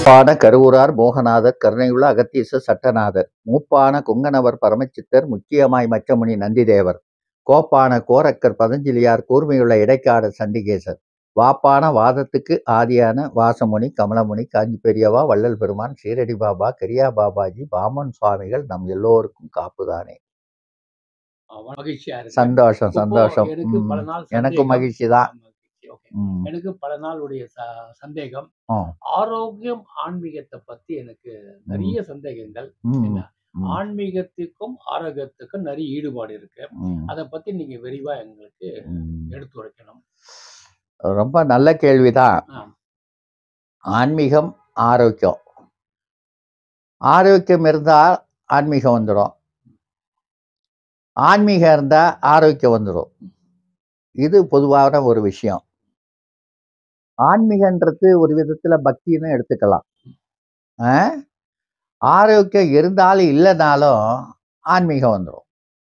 காப்பான கருவூரார் மோகநாதர் கருணையுள்ள அகத்தீச சட்டநாதர் மூப்பான குங்கனவர் பரமச்சித்தர் முக்கியமாய் மச்சமுனி நந்திதேவர் கோப்பான கோரக்கர் பதஞ்சலியார் கூர்மையுள்ள இடைக்காடு சண்டிகேசர் வாப்பான வாதத்துக்கு ஆதியான வாசமுனி கமலமுனி காஞ்சி பெரியவா வள்ளல் பெருமான் சீரடி பாபா கரியா பாபாஜி பாமன் சுவாமிகள் நம் எல்லோருக்கும் காப்புதானே அவன் மகிழ்ச்சியா இருக்கு சந்தோஷம் இப்போ சந்தோஷம் எனக்கு ம். பல நாள் எனக்கும் சந்தேகம். மகிழ்ச்சி தான் மகிழ்ச்சி, okay. ம். எனக்கு பல நாளுடைய ச- சந்தேகம் ஆ. ஆரோக்கியம் ஆன்மீகத்தை பத்தி எனக்கு நிறைய சந்தேகங்கள் ம். என்ன ம். ஆன்மீகத்துக்கும் ஆரோக்கியத்துக்கும் நிறைய ஈடுபாடு இருக்கு ம். அதை பத்தி நீங்க விரிவா எங்களுக்கு ம். எடுத்துரைக்கணும் ரொம்ப நல்ல கேள்விதான் ஆ. ஆன்மீகம் ஆரோக்கியம் ஆரோக்கியம் இருந்தால் ஆன்மீகம் வந்துடும் ஆன்மீகம் இருந்தால் ஆரோக்கியம் வந்துடும் இது பொதுவான ஒரு விஷயம் ஆன்மீகன்றது ஒரு விதத்தில் பக்தின்னு எடுத்துக்கலாம் ஆ? ஆரோக்கியம் இருந்தாலும் இல்லைனாலும் ஆன்மீகம் வந்துடும்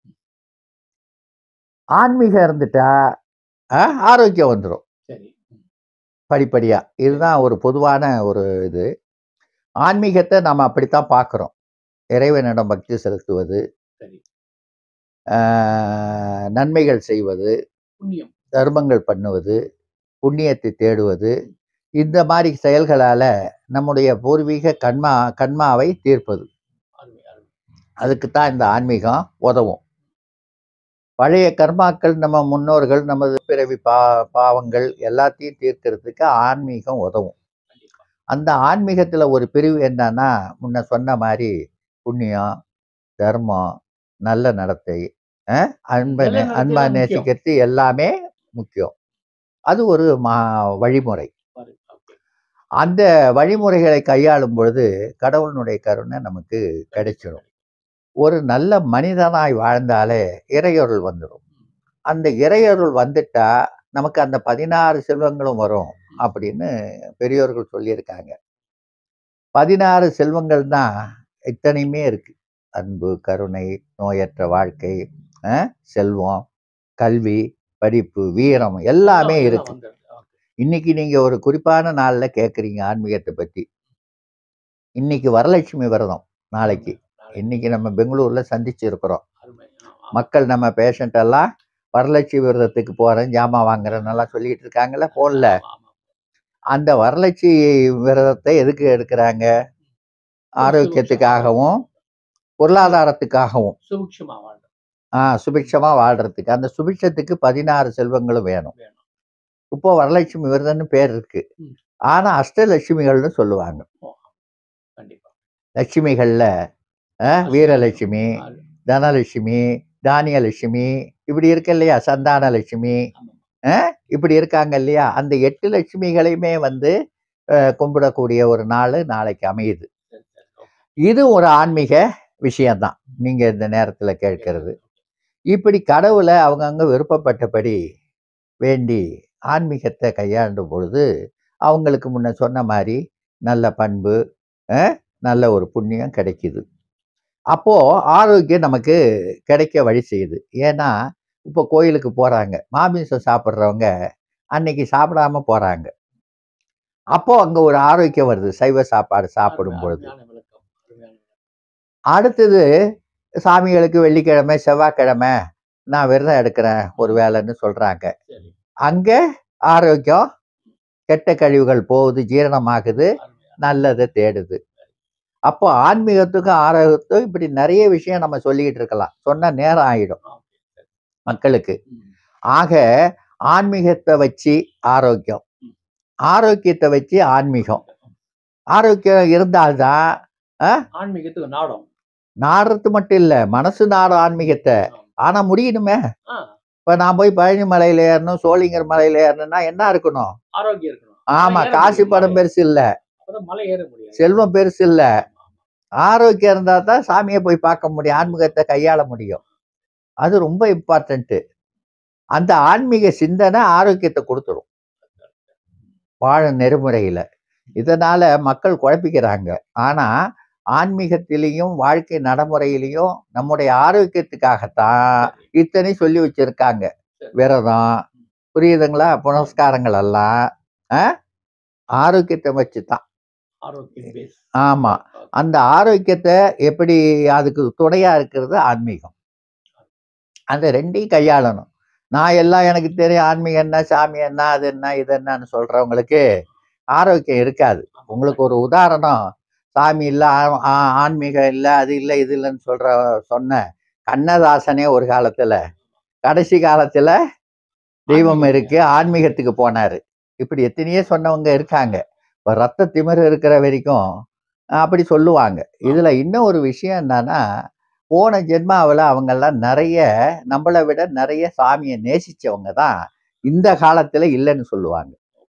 ஆன்மீகம் இருந்துட்டா ஆ, ஆரோக்கியம் வந்துடும் சரி படிப்படியா இதுதான் ஒரு பொதுவான ஒரு இது ஆன்மீகத்தை நம்ம அப்படித்தான் பார்க்குறோம் இறைவனிடம் பக்தி செலுத்துவது சரி ஆஹ், நன்மைகள் செய்வது புண்ணியம் தர்மங்கள் பண்ணுவது புண்ணியத்தை தேடுவது இந்த மாதிரி செயல்களால நம்முடைய பூர்வீக கண்மா கண்மாவை தீர்ப்பது அருமை அருமை அதுக்கு தான் இந்த ஆன்மீகம் உதவும் பழைய கர்மாக்கள் நம்ம முன்னோர்கள் நமது பிறவி பா பாவங்கள் எல்லாத்தையும் தீர்க்கறதுக்கு ஆன்மீகம் உதவும் கண்டிப்பா அந்த ஆன்மீகத்தில் ஒரு பிரிவு என்னன்னா முன்ன சொன்ன மாதிரி புண்ணியம் தர்மம் நல்ல நடத்தை அஹ், அன்பை நல்ல நே- நடத்தை அன்பா தான் முக்கியம். நேசிக்கிறது எல்லாமே முக்கியம் அது ஒரு மா வழிமுறை பாரு, okay. அந்த வழிமுறைகளை கையாளும் பொழுது கடவுளினுடைய கருணை நமக்கு கிடைச்சிடும் ஒரு நல்ல மனிதனாய் வாழ்ந்தாலே இறையொருள் வந்துடும் அந்த இறையொருள் வந்துட்டா நமக்கு அந்த பதினாறு செல்வங்களும் வரும் அப்படின்னு பெரியோர்கள் சொல்லியிருக்காங்க பதினாறு செல்வங்கள் தான் இத்தனையுமே இருக்கு அன்பு கருணை நோயற்ற வாழ்க்கை அஹ், செல்வம் கல்வி படிப்பு வீரம் எல்லாமே எல்லாம் இருக்கு வந்துடுது. Okay. இன்னைக்கு நீங்க ஒரு குறிப்பான நாள்ல கேட்குறீங்க ஆன்மீகத்தை பத்தி இன்னைக்கு வரலட்சுமி விரதம் நாளைக்கு நாளைக்கு. இன்னைக்கு நம்ம பெங்களூர்ல சந்திச்சு இருக்கிறோம் அருமை ஆ, ஆ. மக்கள் நம்ம பேஷண்ட் எல்லாம் வரலட்சுமி விரதத்துக்கு போறேன் ஜாமான் வாங்குறேன்னு எல்லாம் சொல்லிட்டு இருக்காங்கல்ல போன்ல ஆமா, ஆமா. அந்த வரலட்சுமி விரதத்தை எதுக்கு எடுக்கிறாங்க ஆரோக்கியத்துக்காகவும் பொருளாதாரத்துக்காகவும் சுபிக்ஷமா வாழ்றது ஆ சுபிக்ஷமா வாழ்றதுக்கு அந்த சுபிக்ஷத்துக்கு பதினாறு செல்வங்களும் வேணும் வேணும். இப்போ வரலட்சுமி விரதம்னு பேர் இருக்கு ம். ஆனா அஷ்டலட்சுமிகள்னு சொல்லுவாங்க கண்டிப்பா லட்சுமிகள்ல அஹ், வீரலட்சுமி அது, தனலட்சுமி தானியலட்சுமி இப்படி இருக்கு இல்லையா சந்தான லட்சுமி ஆமா. அஹ், இப்படி இருக்காங்க இல்லையா அந்த எட்டு லட்சுமிகளையுமே வந்து அஹ், கும்பிடக்கூடிய ஒரு நாள் நாளைக்கு அமையுது சரி, சரி, okay. இது ஒரு ஆன்மீக விஷயம்தான் நீங்க இந்த நேரத்துல கேட்கறது இப்படி கடவுளை அவங்கவுங்க விருப்பப்பட்டபடி வேண்டி ஆன்மீகத்தை கையாண்டும் பொழுது அவங்களுக்கு முன்ன சொன்ன மாதிரி நல்ல பண்பு அஹ், நல்ல ஒரு புண்ணியம் கிடைக்குது அப்போ ஆரோக்கியம் நமக்கு கிடைக்க வழி செய்யுது ஏன்னா இப்போ கோயிலுக்கு போறாங்க மாமிசம் சாப்பிட்றவங்க அன்னைக்கு சாப்பிடாம போறாங்க அப்போ அங்க ஒரு ஆரோக்கியம் வருது சைவ சாப்பாடு சாப்பிடும் அருமை, பொழுது அருமையான விளக்கம், அருமையான விளக்கம். அடுத்தது சாமிகளுக்கு வெள்ளிக்கிழமை செவ்வாய்க்கிழமை நான் விரதம் எடுக்கிறேன் ஒரு வேலைன்னு சொல்றாங்க சரி அங்க ஆரோக்கியம் கெட்ட கழிவுகள் போகுது ஜீரணமாகுது அருமை, நல்லதை தேடுது அப்போ ஆன்மீகத்துக்கும் ஆரோக்கியத்துக்கும் இப்படி நிறைய விஷயம் நம்ம சொல்லிக்கிட்டு இருக்கலாம் சொன்னா நேரம் ஆயிடும் ஆ, okay, சரி. மக்களுக்கு ம். ஆக ஆன்மீகத்தை வச்சு ஆரோக்கியம் ஆரோக்கியத்தை வச்சு ஆன்மீகம் ஆரோக்கியம் இருந்தால்தான் ஆன்மீகத்துக்கு நாடம் நாடுறது மட்டும் இல்ல மனசு நாடும் ஆன்மீகத்தை ஆனா முடியணுமே ஆ, இப்ப நான் போய் பழனி மலையில ஏறணும் சோழிங்கர் மலையில ஏறணும்னா என்ன இருக்கணும் ஆரோக்கியம் இருக்கணும் ஆமா ஏற காசு முடியும், படம் மலை. பெருசு இல்ல அப்பதான் மலை ஏற முடியாது செல்வம் பெருசு இல்ல ஆமா, ஆமா. ஆரோக்கியம் இருந்தா தான் சாமியை போய் பார்க்க முடியும் ஆன்மீகத்தை கையாள முடியும் அது ரொம்ப இம்பார்ட்டன்ட் அந்த ஆன்மீக சிந்தனை ஆரோக்கியத்தை கொடுத்துரும் வாழ நெறிமுறையில இதனால மக்கள் குழப்பிக்கிறாங்க ஆனா ஆன்மீகத்திலையும் வாழ்க்கை நடைமுறையிலையும் நம்முடைய ஆரோக்கியத்துக்காகத்தான் இத்தனை சொல்லி வச்சிருக்காங்க விரதம் புரியுதுங்களா புனஸ்காரங்கள் எல்லாம் ஆ? ஆரோக்கியத்தை வச்சு தான் ஆரோக்கியம் பேஸ் ஆமா அந்த ஆரோக்கியத்தை எப்படி அதுக்கு துணையா இருக்கிறது ஆன்மீகம் அந்த ரெண்டையும் கையாளணும் நான் எல்லாம் எனக்கு தெரியும் ஆன்மீகம் என்ன சாமி என்ன அது என்ன இது என்னன்னு சொல்றவங்களுக்கு ஆரோக்கியம் இருக்காது உங்களுக்கு ஒரு உதாரணம் சாமி இல்லை ஆன்மீகம் இல்லை அது இல்லை இது இல்லைன்னு சொல்ற சொன்ன கண்ணதாசனே ஒரு காலத்துல கடைசி காலத்துல தெய்வம் இருக்கு ஆன்மீகத்துக்கு போனாரு இப்படி எத்தனையோ சொன்னவங்க இருக்காங்க இப்போ ரத்த திமிரு இருக்கிற வரைக்கும் அப்படி சொல்லுவாங்க இதுல இன்னும் ஒரு விஷயம் என்னன்னா போன ஜென்மாவில் அவங்கெல்லாம் நிறைய நம்மளை விட நிறைய சாமியை நேசிச்சவங்க தான் இந்த காலத்துல இல்லைன்னு சொல்லுவாங்க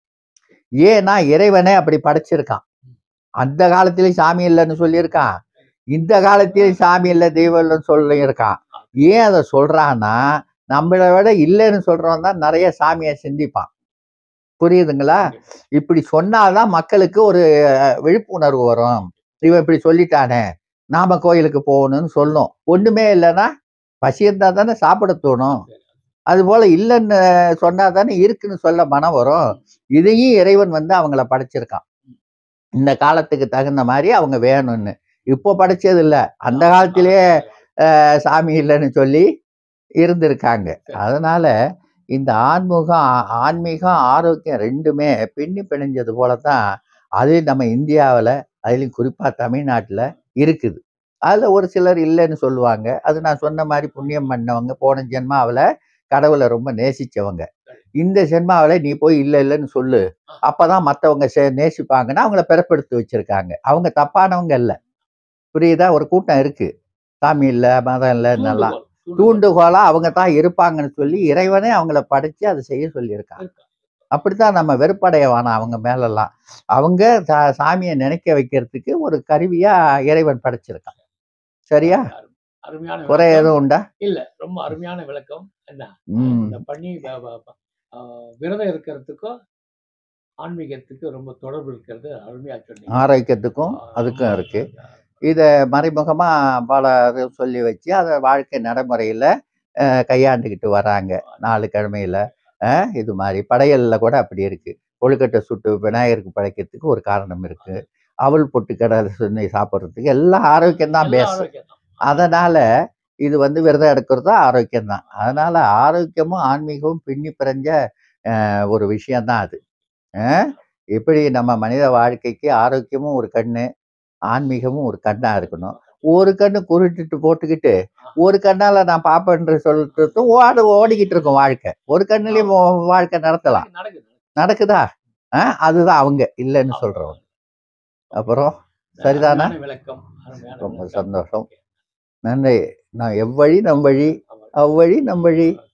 ஏன்னா இறைவனே அப்படி படைச்சிருக்கான் அந்த காலத்திலயும் சாமி இல்லைன்னு சொல்லியிருக்கான் இந்த காலத்திலயும் சாமி இல்லை தெய்வம் இல்லைன்னு சொல்லியிருக்கான் ஏன் அதை சொல்றான்னா நம்மளை விட இல்லைன்னு சொல்றவன் தான் நிறைய சாமியை சிந்திப்பான் புரியுதுங்களா இப்படி சொன்னாதான் மக்களுக்கு ஒரு அஹ், விழிப்புணர்வு வரும் இவன் இப்படி சொல்லிட்டானே நாம கோயிலுக்கு போகணும்னு சொல்லணும் ஒண்ணுமே இல்லைன்னா பசி இருந்தா தானே சாப்பிட தோணும் அது போல இல்லைன்னு சொன்னா தானே இருக்குன்னு சொல்ல மனம் வரும் இதையும் இறைவன் வந்து அவங்கள படைச்சிருக்கான் இந்த காலத்துக்கு தகுந்த மாதிரி அவங்க வேணும்னு இப்போ படைச்சது இல்ல அந்த காலத்திலேயே அஹ், சாமி இல்லைன்னு சொல்லி இருந்திருக்காங்க அதனால இந்த ஆன்மீகம் ஆ- ஆன்மீகம் ஆரோக்கியம் ரெண்டுமே பின்னி பிணைஞ்சது போல தான் அது நம்ம இந்தியாவில் அதுலேயும் குறிப்பாக தமிழ்நாட்டில் இருக்குது அதில் ஒரு சிலர் இல்லைன்னு சொல்லுவாங்க அது நான் சொன்ன மாதிரி புண்ணியம் பண்ணவங்க போன ஜென்மாவில் கடவுளை ரொம்ப நேசிச்சவங்க இந்த ஜென்மாவில் நீ போய் இல்லை இல்லைன்னு சொல்லு அப்பதான் மற்றவங்க நேசிப்பாங்கன்னா அவங்கள பிறப்பெடுத்து வச்சிருக்காங்க அவங்க தப்பானவங்க இல்லை புரியுதா ஒரு கூட்டம் இருக்கு சாமி இல்லை மதம் இல்லை நல்லா தூண்டுகோலா அவங்க தான் இருப்பாங்கன்னு சொல்லி இறைவனே அவங்கள படைச்சு அதை செய்ய சொல்லியிருக்காங்க அப்படித்தான் நம்ம வெறுப்படைய வேணாம் அவங்க மேலெல்லாம் அவங்க சா- சாமியை நினைக்க வைக்கிறதுக்கு ஒரு கருவியா இறைவன் படைச்சிருக்கான் சரியா அருமையான குறை விளக்கம். எதுவும் உண்டா இல்ல ரொம்ப அருமையான விளக்கம் என்ன ம் இந்த பண்ணி வ- வ- வ- ஆ, விரதம் இருக்கிறதுக்கும் ஆன்மீகத்துக்கும் ரொம்ப தொடர்பு இருக்கிறது அருமையா சொன்னீங்க ஆரோக்கியத்துக்கும் ஆ, அதுக்கும் ரொம்ப இருக்கு இதை மறைமுகமா பல இது சொல்லி வச்சு அதை வாழ்க்கை நடைமுறையில அஹ், கையாண்டுக்கிட்டு வராங்க நாலு கிழமையில அஹ், இது மாதிரி படையல்ல கூட அப்படி இருக்கு கொழுக்கட்டை சுட்டு விநாயகருக்கு படைக்கிறதுக்கு ஒரு காரணம் இருக்கு அவல் பொட்டு கடை சொன்னி சாப்பிட்றதுக்கு எல்லாம் ஆரோக்கியம் தான் எல்லாம் பேசும் ஆரோக்கியம் தான். அதனால இது வந்து விரதம் எடுக்கிறதும் ஆரோக்கியம் தான் அதனால ஆரோக்கியமும் ஆன்மீகமும் பின்னி பிறஞ்ச அஹ், ஒரு விஷயம்தான் அது அஹ், எப்படி நம்ம மனித வாழ்க்கைக்கு ஆரோக்கியமும் ஒரு கண்ணு ஆன்மீகமும் ஒரு கண்ணா இருக்கணும் ஒரு கண்ணு குருட்டிட்டு போட்டுக்கிட்டு ஒரு கண்ணால நான் பாப்பேன்ற சொல்லிட்டு ஓடு ஓடிக்கிட்டு இருக்கும் வாழ்க்கை ஒரு கண்ணுலயும் வா- வாழ்க்கை நடத்தலாம் நடக்குது நடக்குதா அஹ், அதுதான் அவங்க இல்லைன்னு சொல்றவங்க அப்புறம் சரிதானா? அருமையான விளக்கம் அருமையான ரொம்ப விளக்கம். சந்தோஷம். நன்றி நான் எவ்வழி நம் வழி ஆமா. அவ்வழி நம் வழி